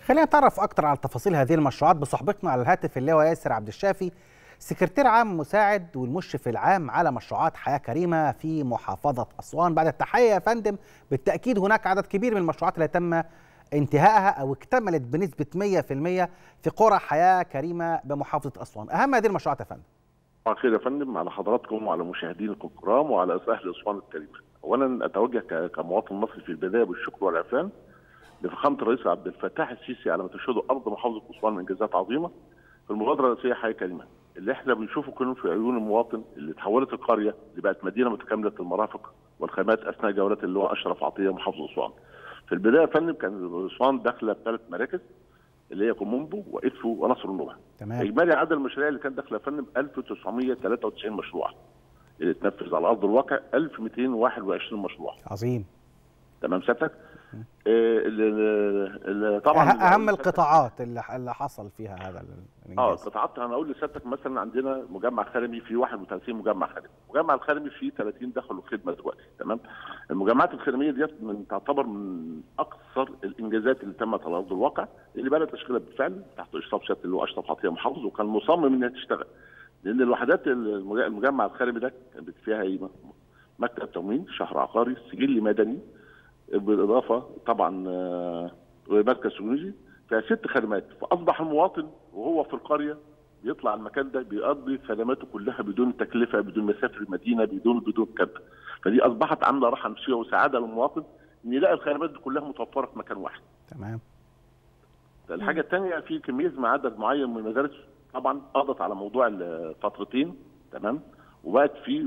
خلينا نتعرف اكتر على تفاصيل هذه المشروعات بصحبتنا على الهاتف اللواء ياسر عبد الشافي سكرتير عام مساعد والمشرف العام على مشروعات حياه كريمه في محافظه اسوان بعد التحيه يا فندم بالتاكيد هناك عدد كبير من المشروعات اللي تم انتهائها او اكتملت بنسبه 100% في قرى حياه كريمه بمحافظه اسوان اهم هذه المشروعات يا فندم صباح الخير يا فندم على حضراتكم وعلى مشاهدينكم الكرام وعلى اهل اسوان الكريمه. اولا اتوجه كمواطن مصري في البدايه بالشكر والعرفان لفخامه الرئيس عبد الفتاح السيسي على ما تشهده ارض محافظه اسوان من انجازات عظيمه في المبادره الرئاسيه حياه كريمه اللي احنا بنشوفه كلنا في عيون المواطن اللي تحولت القريه اللي بقت مدينه متكامله المرافق والخدمات اثناء جولات اللواء اشرف عطيه محافظ اسوان. في البدايه يا فندم كان اسوان داخله بثلاث مراكز اللي هي كومومبو وادفو ونصر النوبه. تمام اجمالي عدد المشاريع اللي كانت داخله يا فندم 1993 مشروع اللي اتنفذ على ارض الواقع 1221 مشروع عظيم تمام سيادتك؟ آه، ال- ال- طبعا أه- اهم القطاعات اللي اللي حصل فيها هذا ال- اه الانجاز قطاعات انا اقول لسيادتك مثلا عندنا مجمع خدمي فيه 31 مجمع خدمي، المجمع الخدمي فيه 30 دخلوا خدمه دلوقتي تمام؟ المجمعات الخدميه ديت من تعتبر من اكثر الانجازات اللي تمت على ارض الواقع اللي بدات تشغيلها بالفعل تحت اشراف سياده اللواء اشرف عطيه محافظ وكان مصمم انها تشتغل لان الوحدات المج- المجمع الخدمي ده كانت فيها ايه؟ مكتب تموين شهر عقاري سجل مدني بالاضافه طبعا آه، مركز تكنولوجي فيها ست خدمات فاصبح المواطن وهو في القريه بيطلع المكان ده بيقضي خدماته كلها بدون تكلفه بدون مسافر المدينه بدون بدون كذا فدي اصبحت عامله راحه نفسيه وسعاده للمواطن ان يلاقي الخدمات دي كلها متوفره في مكان واحد. تمام الحاجه الثانيه في كميه مع عدد معين من المدارس طبعا قضت على موضوع الفترتين تمام وبقت في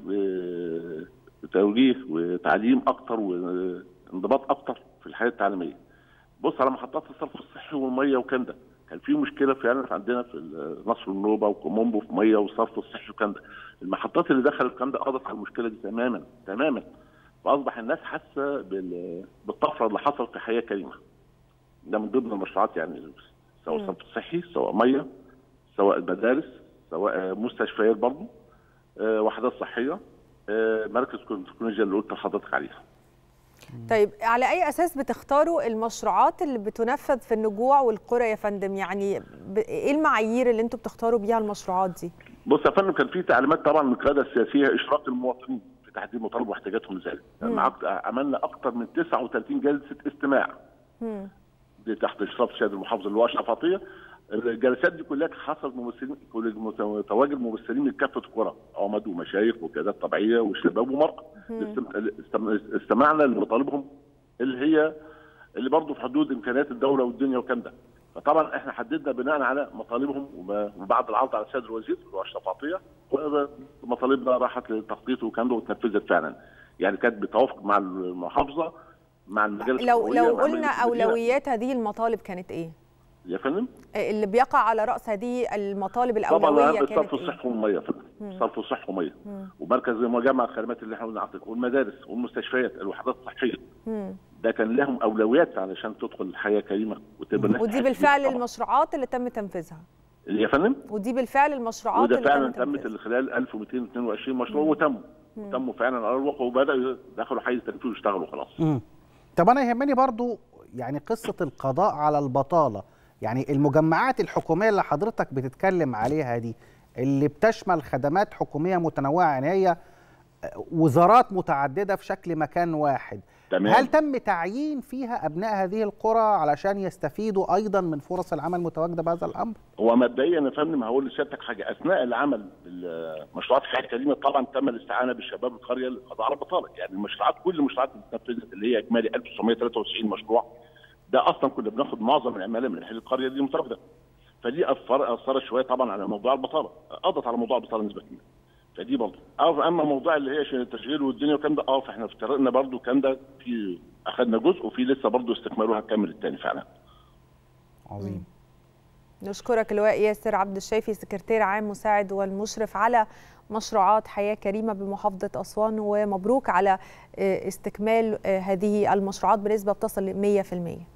آه، توجيه وتعليم اكتر وانضباط اكتر في الحياه التعليميه. بص على محطات الصرف الصحي والميه وكان ده كان في مشكله فعلا عندنا في نصر النوبه وكومومبو في ميه والصرف الصحي وكان ده المحطات اللي دخلت كان ده قضت على المشكله دي تماما تماما فاصبح الناس حاسه بال- بالطفره اللي حصل في حياه كريمه ده من ضمن المشروعات يعني سواء مم. صرف صحي سواء ميه سواء المدارس سواء مستشفيات برضه آه، وحدات صحيه آه، مركز تكنولوجيا اللي قلت لحضرتك عليها طيب على اي اساس بتختاروا المشروعات اللي بتنفذ في النجوع والقرى يا فندم يعني ب... ايه المعايير اللي انتوا بتختاروا بيها المشروعات دي بص يا فندم كان في تعليمات طبعا من القياده السياسيه اشراك المواطنين في تحديد مطالب واحتياجاتهم لذلك مم. عق- عملنا اكثر من 39 جلسه استماع مم. دي تحت اشراف السيد المحافظ اللي هو اشرف عطيه الجلسات دي كلها حصلت ممثلين كل مت- تواجد ممثلين من كافه القرى عمد ومشايخ وقيادات طبيعيه وشباب ومرأة استم- استم- استمعنا لمطالبهم اللي هي اللي برضه في حدود امكانيات الدوله والدنيا وكان ده فطبعا احنا حددنا بناء على مطالبهم وما- وبعد العرض على السيد الوزير اللي هو اشرف عطيه مطالبنا راحت للتخطيط وكان ده واتنفذت فعلا يعني كانت بتوافق مع المحافظه مع المجالس لو القوية لو ومع قلنا مجلس المدينة. اولويات هذه المطالب كانت ايه يا فندم اللي بيقع على راس هذه المطالب طبعا الاولويه اهم كانت الصرف ايه الصحي والميه يا فندم صرف الصحي وميه ومركز مجمع الخدمات اللي احنا قلنا أعطيك، والمدارس والمستشفيات الوحدات الصحيه مم. ده كان لهم اولويات علشان تدخل الحياه كريمه وتبقى الناس ودي تحس بالفعل بيها طبعاً. المشروعات اللي تم تنفيذها يا فندم ودي بالفعل المشروعات وده اللي فعلا تم تمت تنفيذها اللي خلال 1222 مشروع وتموا تموا فعلا على الواقع وبداوا دخلوا حيز التنفيذ واشتغلوا خلاص مم. طب انا يهمني برضو يعني قصه القضاء على البطاله يعني المجمعات الحكوميه اللي حضرتك بتتكلم عليها دي اللي بتشمل خدمات حكوميه متنوعه يعني هي وزارات متعدده في شكل مكان واحد تمام. هل تم تعيين فيها ابناء هذه القرى علشان يستفيدوا ايضا من فرص العمل المتواجده بهذا الامر هو مبدئيا يا فندم هقول لسيادتك حاجه اثناء العمل بالمشروعات الحياه الكريمه طبعا تم الاستعانه بالشباب القريه للقضاء على البطاله يعني المشروعات كل المشروعات اللي اتنفذت اللي هي اجمالي 1993 مشروع ده اصلا كنا بناخد معظم العماله من اهل القريه دي متواجده فدي اثر اثرت شويه طبعا على موضوع البطاله قضت على موضوع البطاله نسبه كبيره فدي برضه أو اما موضوع اللي هي التشغيل والدنيا والكلام ده اه فاحنا في طريقنا برضه كان ده في اخذنا جزء وفي لسه برضه استكماله هنكمل الثاني فعلا عظيم نشكرك اللواء ياسر عبد الشافي سكرتير عام مساعد والمشرف على مشروعات حياة كريمة بمحافظة أسوان ومبروك على آه، استكمال آه، هذه المشروعات بنسبة بتصل ل 100%